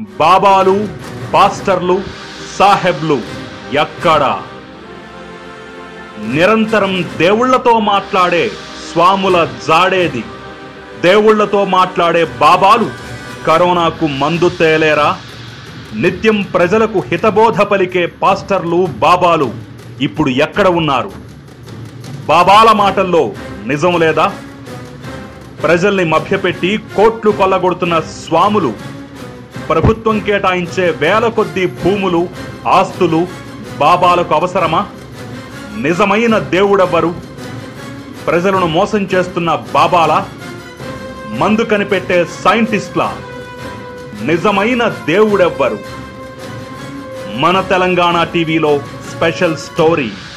బాబాలు పాస్టర్లు సాహెబ్లు ఎక్కడా నిరంతరం దేవుళ్లతో మాట్లాడే స్వాముల జాడేది దేవుళ్లతో మాట్లాడే బాబాలు కరోనాకు మందు తేలేరా నిత్యం ప్రజలకు హితబోధ పలికే పాస్టర్లు బాబాలు ఇప్పుడు ఎక్కడ ఉన్నారు బాబాల మాటల్లో నిజం లేదా ప్రజల్ని మభ్యపెట్టి కోట్లు కొల్లగొడుతున్న స్వాములు ప్రభుత్వం కేటాయించే వేల కొద్దీ భూములు ఆస్తులు బాబాలకు అవసరమా నిజమైన దేవుడెవ్వరు ప్రజలను మోసం చేస్తున్న బాబాలా మందు కనిపెట్టే సైంటిస్ట్లా నిజమైన దేవుడెవ్వరు మన తెలంగాణ టీవీలో స్పెషల్ స్టోరీ